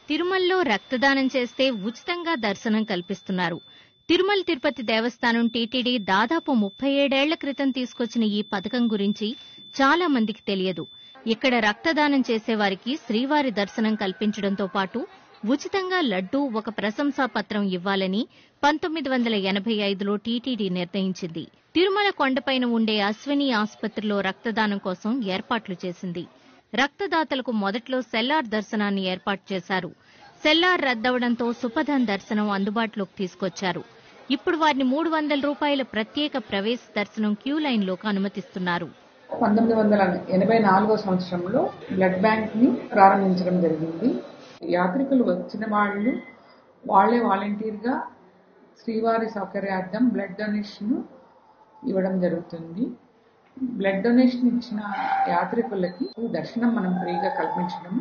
తిరుమలలో రక్తదానం చేస్తే ఉచితంగా దర్శనం కల్పిస్తున్నారు తిరుమల తిరుపతి దేవస్థానం టీటీడీ దాదాపు ముప్పై ఏడేళ్ల క్రితం తీసుకొచ్చిన ఈ పథకం గురించి చాలా మందికి తెలియదు ఇక్కడ రక్తదానం చేసేవారికి శ్రీవారి దర్శనం కల్పించడంతో పాటు ఉచితంగా లడ్డూ ఒక ప్రశంసా పత్రం ఇవ్వాలని పంతొమ్మిది వందల ఎనభై ఐదులో టీటీడీ నిర్ణయించింది తిరుమల కొండపైన ఉండే అశ్విని ఆసుపత్రిలో రక్తదానం కోసం ఏర్పాట్లు చేసింది రక్తదాతలకు మొదట్లో సెల్లార్ దర్శనాన్ని ఏర్పాటు చేశారు సెల్లార్ రద్దవడంతో సుపథన్ దర్శనం అందుబాటులోకి తీసుకొచ్చారు ఇప్పుడు వారిని మూడు వందల రూపాయల ప్రత్యేక ప్రవేశ దర్శనం క్యూ లైన్లోకి అనుమతిస్తున్నారు పంతొమ్మిది వందల ఎనభై నాలుగో సంవత్సరంలో బ్లడ్ బ్యాంక్ ని ప్రారంభించడం జరిగింది యాత్రికులు వచ్చిన వాళ్ళు వాళ్లే వాలంటీర్ గా శ్రీవారి సౌకర్యార్థం బ్లడ్ డొనేషన్ ఇవ్వడం జరుగుతుంది బ్లడ్ డొనేషన్ ఇచ్చిన యాత్రికులకి దర్శనం మనం ఫ్రీగా కల్పించడం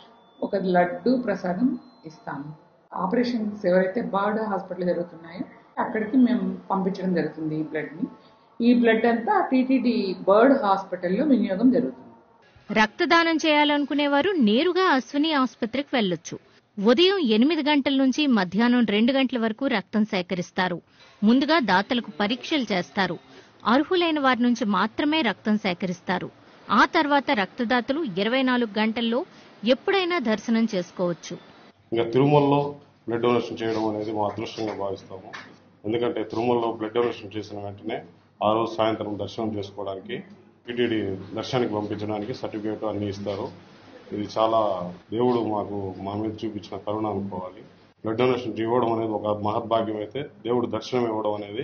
ఒక లడ్డు ప్రసాదం ఇస్తాము ఆపరేషన్స్ ఎవరైతే బర్డ్ హాస్పిటల్ జరుగుతున్నాయో అక్కడికి మేము పంపించడం జరుగుతుంది ఈ బ్లడ్ ని ఈ బ్లడ్ అంతా టీటీడీ బర్డ్ హాస్పిటల్లో వినియోగం జరుగుతుంది రక్తదానం చేయాలనుకునేవారు నేరుగా అశ్విని ఆసుపత్రికి వెళ్లొచ్చు ఉదయం ఎనిమిది గంటల నుంచి మధ్యాహ్నం రెండు గంటల వరకు రక్తం సేకరిస్తారు ముందుగా దాతలకు పరీక్షలు చేస్తారు అర్హులైన వారి నుంచి మాత్రమే రక్తం సేకరిస్తారు ఆ తర్వాత రక్తదాతలు ఇరవై నాలుగు గంటల్లో ఎప్పుడైనా దర్శనం చేసుకోవచ్చు ఇంకా తిరుమలలో బ్లడ్ డొనేషన్ చేయడం అనేది మా అదృష్టంగా భావిస్తాము ఎందుకంటే తిరుమలలో బ్లడ్ డొనేషన్ చేసిన వెంటనే ఆ రోజు సాయంత్రం దర్శనం చేసుకోవడానికి టీటీడీ దర్శనానికి పంపించడానికి సర్టిఫికేట్ అన్ని ఇస్తారు ఇది చాలా దేవుడు మాకు మా మీద చూపించిన కరుణ అనుకోవాలి బ్లడ్ డొనేషన్ ఇవ్వడం అనేది ఒక మహద్భాగ్యం అయితే దేవుడు దర్శనం ఇవ్వడం అనేది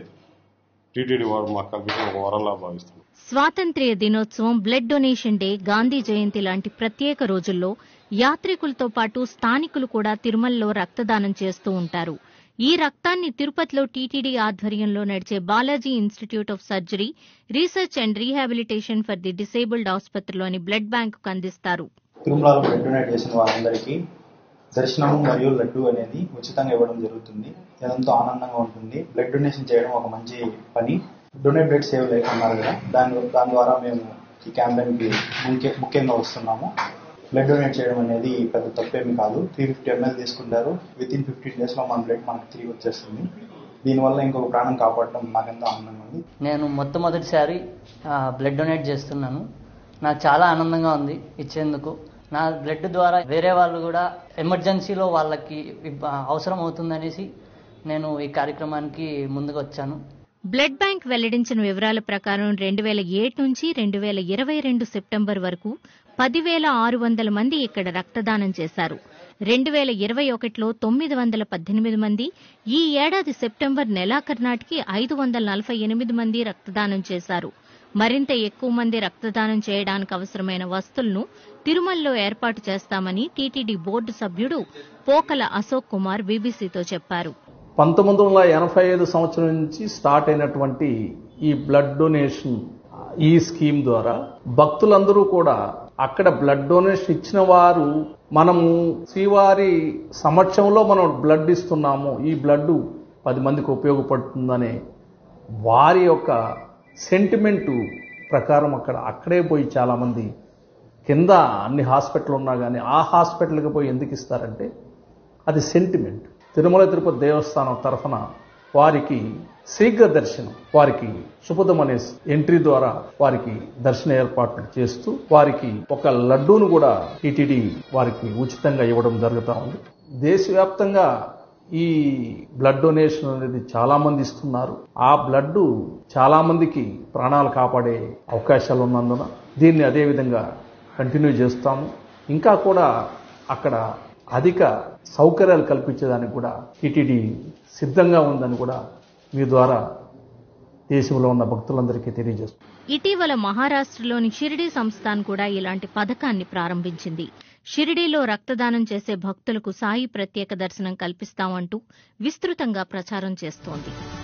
టీటీడీ వారు మాకు కల్పించిన ఒక వరంలా భావిస్తున్నాం స్వాతంత్ర్య దినోత్సవం blood donation day Gandhi Jayanti లాంటి ప్రత్యేక రోజుల్లో యాత్రికులతో పాటు స్థానికులు కూడా తిరుమలలో రక్తదానం చేస్తూ ఉంటారు ఈ రక్తాన్ని తిరుపతిలో టీటీడీ ఆధ్వర్యంలో నడిచే Balaji institute of surgery research and rehabilitation for the disabled ఆసుపత్రిలోని బ్లడ్ బ్యాంకుకు అందిస్తారు తిరుమలలో బ్లడ్ డొనేట్ చేసిన వారందరికీ దర్శనం మరియు లడ్డు అనేది ఉచితంగా ఇవ్వడం జరుగుతుంది ఎంతో ఆనందంగా ఉంటుంది బ్లడ్ డొనేషన్ చేయడం ఒక మంచి పని డొనేట్ బ్లడ్ సేవ్ లైఫ్ అన్నారు కదా దాని దాని ద్వారా మేము ఈ క్యాంపెయిన్కి ముఖ్య ముఖ్యంగా వస్తున్నాము బ్లడ్ డొనేట్ చేయడం అనేది పెద్ద తప్పేమి కాదు త్రీ ఫిఫ్టీ ఎంఎల్ తీసుకుంటారు విత్ ఇన్ ఫిఫ్టీన్ డేస్లో మన బ్లడ్ మనకు తిరిగి వచ్చేస్తుంది దీనివల్ల ఇంకొక ప్రాణం కాపాడడం మాకెంతో ఆనందంగా ఉంది నేను మొట్టమొదటిసారి ఆ, బ్లడ్ డొనేట్ చేస్తున్నాను నాకు చాలా ఆనందంగా ఉంది ఇచ్చేందుకు నా బ్లడ్ ద్వారా వేరే వాళ్ళు కూడా ఎమర్జెన్సీలో వాళ్ళకి ఇబ్బ- అవసరం అవుతుందనేసి నేను ఈ కార్యక్రమానికి ముందుకు వచ్చాను బ్లడ్ బ్యాంక్ వెల్లడించిన వివరాల ప్రకారం రెండు వేల ఏడు నుంచి రెండు వేల ఇరవై రెండు సెప్టెంబర్ వరకు పదివేల ఆరు వందల మంది ఇక్కడ రక్తదానం చేశారు రెండు వేల ఇరవై ఒకటిలో తొమ్మిది వందల పద్దెనిమిది మంది ఈ ఏడాది సెప్టెంబర్ నెలాఖరు నాటికి ఐదు వందల నలభై ఎనిమిది మంది రక్తదానం చేశారు మరింత ఎక్కువ మంది రక్తదానం చేయడానికి అవసరమైన వస్తువులను తిరుమలలో ఏర్పాటు చేస్తామని టీటీడీ బోర్డు సభ్యుడు పోకల అశోక్ కుమార్ బీబీసీతో చెప్పారు పంతొమ్మిది వందల ఎనభై ఐదు సంవత్సరం నుంచి స్టార్ట్ అయినటువంటి ఈ బ్లడ్ డొనేషన్ ఈ స్కీమ్ ద్వారా భక్తులందరూ కూడా అక్కడ బ్లడ్ డొనేషన్ ఇచ్చిన వారు మనము శ్రీవారి సమక్షంలో మనం బ్లడ్ ఇస్తున్నాము ఈ బ్లడ్ పది మందికి ఉపయోగపడుతుందనే వారి యొక్క సెంటిమెంటు ప్రకారం అక్కడ అక్కడే పోయి చాలామంది కింద అన్ని హాస్పిటల్ ఉన్నా కానీ ఆ హాస్పిటల్కి పోయి ఎందుకు ఇస్తారంటే అది సెంటిమెంట్ తిరుమల తిరుపతి దేవస్థానం తరఫున వారికి శీఘ్ర దర్శనం వారికి శుభదం అనే ఎంట్రీ ద్వారా వారికి దర్శన ఏర్పాట్లు చేస్తూ వారికి ఒక లడ్డూను కూడా టీటీడీ వారికి ఉచితంగా ఇవ్వడం జరుగుతూ ఉంది దేశవ్యాప్తంగా ఈ బ్లడ్ డొనేషన్ అనేది చాలా మంది ఇస్తున్నారు ఆ బ్లడ్ చాలా మందికి ప్రాణాలు కాపాడే అవకాశాలు ఉన్నందున దీన్ని అదే విధంగా కంటిన్యూ చేస్తాము ఇంకా కూడా అక్కడ అధిక సౌకర్యాలు కల్పించేదానికి కూడా టీటీడీ సిద్ధంగా ఉందని కూడా మీ ద్వారా దేశంలో ఉన్న భక్తులందరికీ తెలియజేస్తుంది ఇటీవల మహారాష్ట్రలోని షిరిడీ సంస్థాన్ కూడా ఇలాంటి పథకాన్ని ప్రారంభించింది షిరిడీలో రక్తదానం చేసే భక్తులకు సాయి ప్రత్యేక దర్శనం కల్పిస్తామంటూ విస్తృతంగా ప్రచారం చేస్తోంది